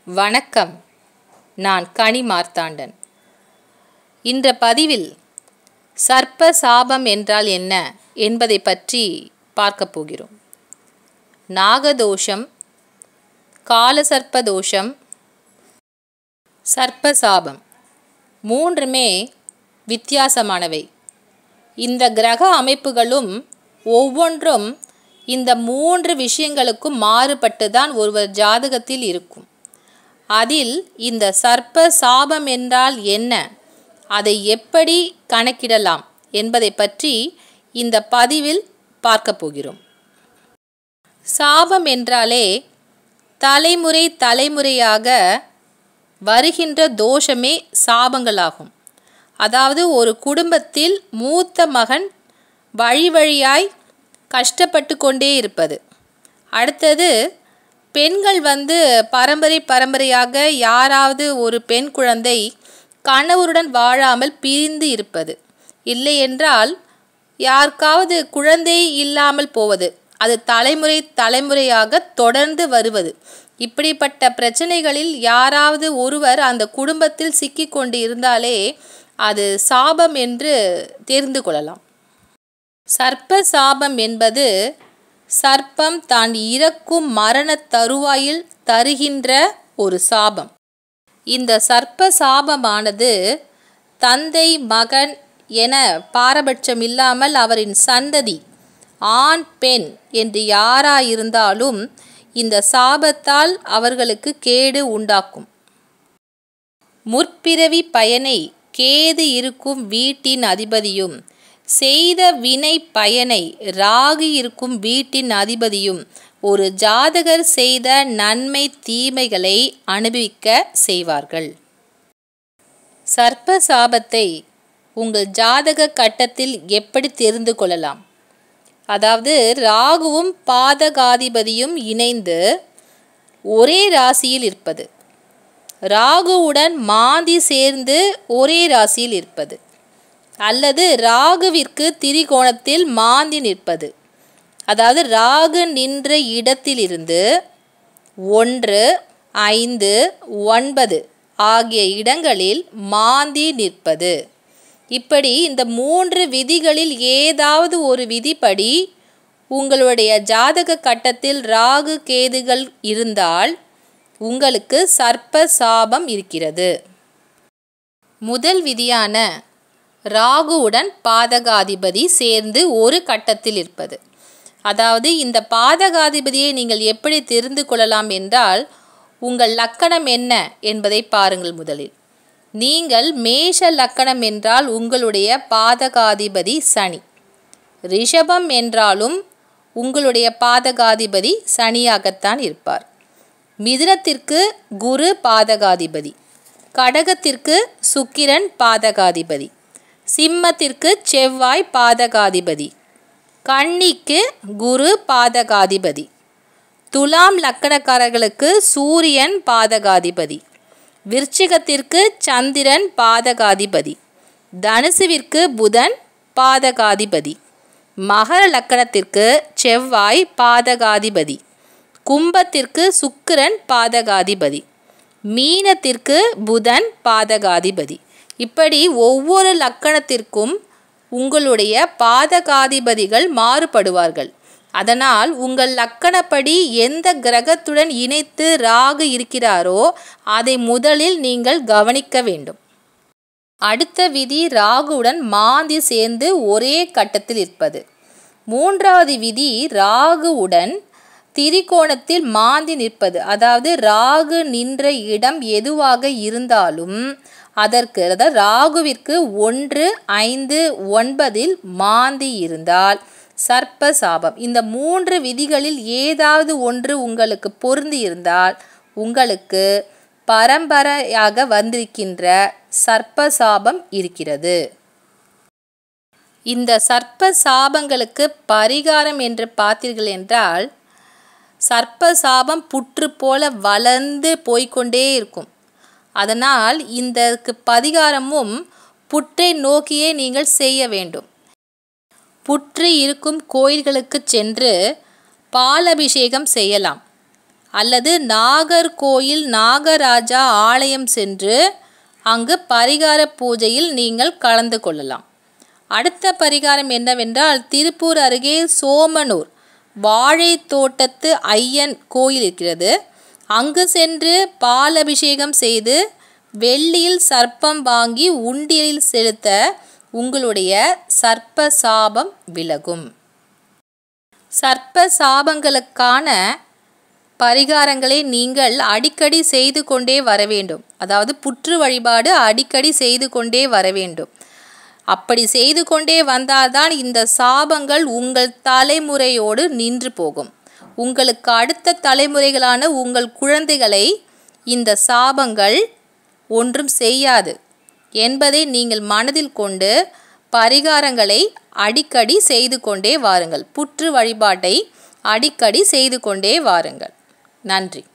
வணக்கம் நான் கனி மார்த்தாண்டன் இன்ற பதிவில் சர்ப்ப சாபம் என்றால் என்ன என்பதை பற்றி பார்க்கப் போகிறோம் நாகதோஷம் காலசர்ப்ப தோஷம் சர்ப்ப சாபம் மூன்றுமே வித்தியாசமானவை இந்த கிரக அமைப்புகளும் ஒவ்வொன்றும் இந்த மூன்று விஷயங்களுக்கும் மாறுபட்டு தான் ஒருவர் ஜாதகத்தில் இருக்கும் அதில் இந்த சர்ப்ப சாபம் என்றால் என்ன அதை எப்படி கணக்கிடலாம் என்பதை பற்றி இந்த பதிவில் பார்க்க போகிறோம் சாபம் என்றாலே தலைமுறை தலைமுறையாக வருகின்ற தோஷமே சாபங்களாகும் அதாவது ஒரு குடும்பத்தில் மூத்த மகன் வழி வழியாய் கஷ்டப்பட்டு கொண்டே இருப்பது அடுத்தது பெண்கள் வந்து பரம்பரை பரம்பரையாக யாராவது ஒரு பெண் குழந்தை கணவருடன் வாழாமல் பிரிந்து இருப்பது இல்லை என்றால் யாருக்காவது குழந்தை இல்லாமல் போவது அது தலைமுறை தலைமுறையாக தொடர்ந்து வருவது இப்படிப்பட்ட பிரச்சனைகளில் யாராவது ஒருவர் அந்த குடும்பத்தில் சிக்கிக்கொண்டு இருந்தாலே அது சாபம் என்று தெரிந்து கொள்ளலாம் சர்ப்ப சாபம் என்பது சர்ப்பம் தான் இறக்கும் மரண தருவாயில் தருகின்ற ஒரு சாபம் இந்த சர்ப்ப சாபமானது தந்தை மகன் என பாரபட்சம் இல்லாமல் அவரின் சந்ததி ஆண் பெண் என்று யாராயிருந்தாலும் இந்த சாபத்தால் அவர்களுக்கு கேடு உண்டாக்கும் முற்பிறவி பயனை கேது இருக்கும் வீட்டின் அதிபதியும் செய்த வினை பயனை ராகு இருக்கும் வீட்டின் அதிபதியும் ஒரு ஜாதகர் செய்த நன்மை தீமைகளை அனுபவிக்க செய்வார்கள் சர்ப்ப சாபத்தை உங்கள் ஜாதக கட்டத்தில் எப்படி தெரிந்து கொள்ளலாம் அதாவது ராகுவும் பாதகாதிபதியும் இணைந்து ஒரே ராசியில் இருப்பது ராகுவுடன் மாந்தி சேர்ந்து ஒரே ராசியில் இருப்பது அல்லது ராகுவிற்கு திரிகோணத்தில் மாந்தி நிற்பது அதாவது ராகு நின்ற இடத்திலிருந்து ஒன்று ஐந்து ஒன்பது ஆகிய இடங்களில் மாந்தி நிற்பது இப்படி இந்த மூன்று விதிகளில் ஏதாவது ஒரு விதிப்படி உங்களுடைய ஜாதக கட்டத்தில் ராகு கேதுகள் இருந்தால் உங்களுக்கு சர்ப்ப சாபம் இருக்கிறது முதல் விதியான ராகுவுடன் பாதகாதிபதி சேர்ந்து ஒரு கட்டத்தில் இருப்பது அதாவது இந்த பாதகாதிபதியை நீங்கள் எப்படி தெரிந்து கொள்ளலாம் என்றால் உங்கள் லக்கணம் என்ன என்பதை பாருங்கள் முதலில் நீங்கள் மேஷ லக்கணம் என்றால் உங்களுடைய பாதகாதிபதி சனி ரிஷபம் என்றாலும் உங்களுடைய பாதகாதிபதி சனியாகத்தான் இருப்பார் மிதுனத்திற்கு குரு பாதகாதிபதி கடகத்திற்கு சுக்கிரன் பாதகாதிபதி சிம்மத்திற்கு செவ்வாய் பாதகாதிபதி கன்னிக்கு குரு பாதகாதிபதி துலாம் லக்கணக்காரர்களுக்கு சூரியன் பாதகாதிபதி விருச்சிகத்திற்கு சந்திரன் பாதகாதிபதி தனுசுவிற்கு புதன் பாதகாதிபதி மகர லக்கணத்திற்கு செவ்வாய் பாதகாதிபதி கும்பத்திற்கு சுக்கிரன் பாதகாதிபதி மீனத்திற்கு புதன் பாதகாதிபதி இப்படி ஒவ்வொரு லக்கணத்திற்கும் உங்களுடைய பாதகாதிபதிகள் மாறுபடுவார்கள் அதனால் உங்கள் லக்கணப்படி எந்த கிரகத்துடன் இணைத்து ராகு இருக்கிறாரோ அதை முதலில் நீங்கள் கவனிக்க வேண்டும் அடுத்த விதி ராகுவுடன் மாந்தி சேர்ந்து ஒரே கட்டத்தில் இருப்பது மூன்றாவது விதி ராகுவுடன் திரிகோணத்தில் மாந்தி நிற்பது அதாவது ராகு நின்ற இடம் எதுவாக இருந்தாலும் அதற்கு அதாவது ராகுவிற்கு ஒன்று ஐந்து ஒன்பதில் மாந்தி இருந்தால் சர்ப்ப சாபம் இந்த மூன்று விதிகளில் ஏதாவது ஒன்று உங்களுக்கு பொருந்தி இருந்தால் உங்களுக்கு பரம்பரையாக வந்திருக்கின்ற சர்ப்ப சாபம் இருக்கிறது இந்த சர்ப்ப சாபங்களுக்கு பரிகாரம் என்று பார்த்தீர்கள் என்றால் சர்ப்ப சாபம் புற்று போல வளர்ந்து போய்கொண்டே இருக்கும் அதனால் இதற்கு பரிகாரமும் புற்றை நோக்கியே நீங்கள் செய்ய வேண்டும் புற்று இருக்கும் கோயில்களுக்கு சென்று பால் அபிஷேகம் செய்யலாம் அல்லது நாகர்கோயில் நாகராஜா ஆலயம் சென்று அங்கு பரிகார பூஜையில் நீங்கள் கலந்து கொள்ளலாம் அடுத்த பரிகாரம் என்னவென்றால் திருப்பூர் அருகே சோமனூர் வாழை தோட்டத்து ஐயன் கோயில் இருக்கிறது அங்கு சென்று பால் அபிஷேகம் செய்து வெள்ளியில் சர்ப்பம் வாங்கி உண்டியலில் செலுத்த உங்களுடைய சர்ப்ப சாபம் விலகும் சர்ப்ப சாபங்களுக்கான பரிகாரங்களை நீங்கள் அடிக்கடி செய்து கொண்டே வர வேண்டும் அதாவது புற்று வழிபாடு அடிக்கடி செய்து கொண்டே வர வேண்டும் அப்படி செய்து கொண்டே வந்தால்தான் இந்த சாபங்கள் உங்கள் தலைமுறையோடு நின்று போகும் உங்களுக்கு அடுத்த தலைமுறைகளான உங்கள் குழந்தைகளை இந்த சாபங்கள் ஒன்றும் செய்யாது என்பதை நீங்கள் மனதில் கொண்டு பரிகாரங்களை அடிக்கடி செய்து கொண்டே வாருங்கள் புற்று வழிபாட்டை அடிக்கடி செய்து கொண்டே வாருங்கள் நன்றி